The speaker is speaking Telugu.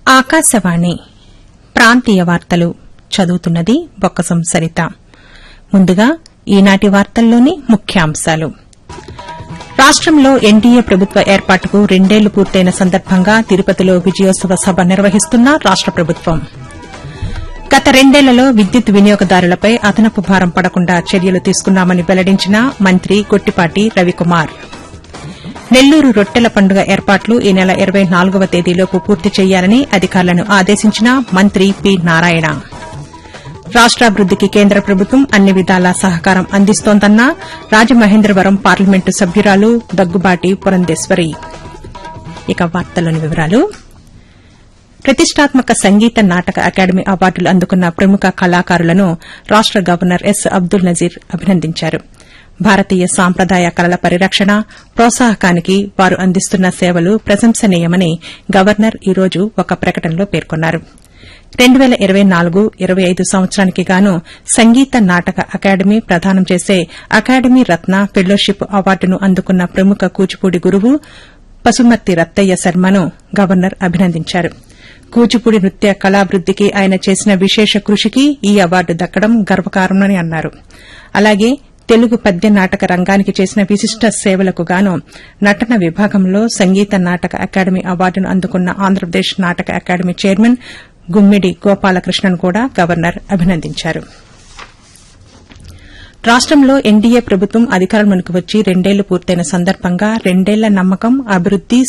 ఆకాశవాణి ప్రాంతీయ వార్తలు చదువుతున్నది బొక్కసం సరిత ముందుగా ఈనాటి వార్తల్లోని ముఖ్యాంశాలు రాష్టంలో ఎన్డీఏ ప్రభుత్వ ఏర్పాటుకు రెండేళ్లు పూర్తయిన సందర్భంగా తిరుపతిలో విజయోత్సవ సభ నిర్వహిస్తున్న రాష్ట ప్రభుత్వం గత రెండేళ్లలో విద్యుత్ వినియోగదారులపై అదనపు భారం పడకుండా చర్యలు తీసుకున్నామని వెల్లడించిన మంత్రి గొట్టిపాటి రవికుమార్ నెల్లూరు రొట్టెల పండుగ ఏర్పాట్లు ఈ నెల ఇరవై నాలుగవ తేదీలోపు పూర్తి చేయాలని అధికారులను ఆదేశించిన మంత్రి పి నారాయణ రాష్టాభివృద్దికి కేంద్ర ప్రభుత్వం అన్ని విధాలా సహకారం అందిస్తోందన్న రాజమహేంద్రవరం పార్లమెంటు సభ్యురాలు దగ్గుబాటి పురంధేశ్వరి ఇక వార్తల్లోని వివరాలు ప్రతిష్టాత్మక సంగీత నాటక అకాడమీ అవార్డులు అందుకున్న ప్రముఖ కళాకారులను రాష్ట గవర్నర్ ఎస్ అబ్దుల్ నజీర్ అభినందించారు భారతీయ సాంప్రదాయ కళల పరిరక్షణ ప్రోత్సాహకానికి వారు అందిస్తున్న సేవలు ప్రశంసనీయమని గవర్నర్ ఈ రోజు ఒక ప్రకటనలో పేర్కొన్నారు రెండు పేల ఇరవై నాలుగు ఇరవై ఐదు సంవత్సరానికి గాను సంగీత నాటక అకాడమీ ప్రదానం చేసే అకాడమీ రత్న ఫెలోషిప్ అవార్డును అందుకున్న ప్రముఖ కూచిపూడి గురువు పసుమర్తి రత్తయ్య శర్మను గవర్నర్ అభినందించారు కూచిపూడి నృత్య కళాభివృద్దికి ఆయన చేసిన విశేష కృషికి ఈ అవార్డు దక్కడం గర్వకారణమని అన్నారు అలాగే తెలుగు పద్య నాటక రంగానికి చేసిన విశిష్ట సేవలకు గాను నటన విభాగంలో సంగీత నాటక అకాడమీ అవార్డును అందుకున్న ఆంధ్రప్రదేశ్ నాటక అకాడమీ చైర్మన్ గుమ్మిడి గోపాలకృష్ణన్ కూడా గవర్నర్ అభినందించారు రాష్టంలో ఎన్డీఏ ప్రభుత్వం అధికారంలోకి వచ్చి రెండేళ్లు పూర్తయిన సందర్భంగా రెండేళ్ల నమ్మకం అభివృద్ది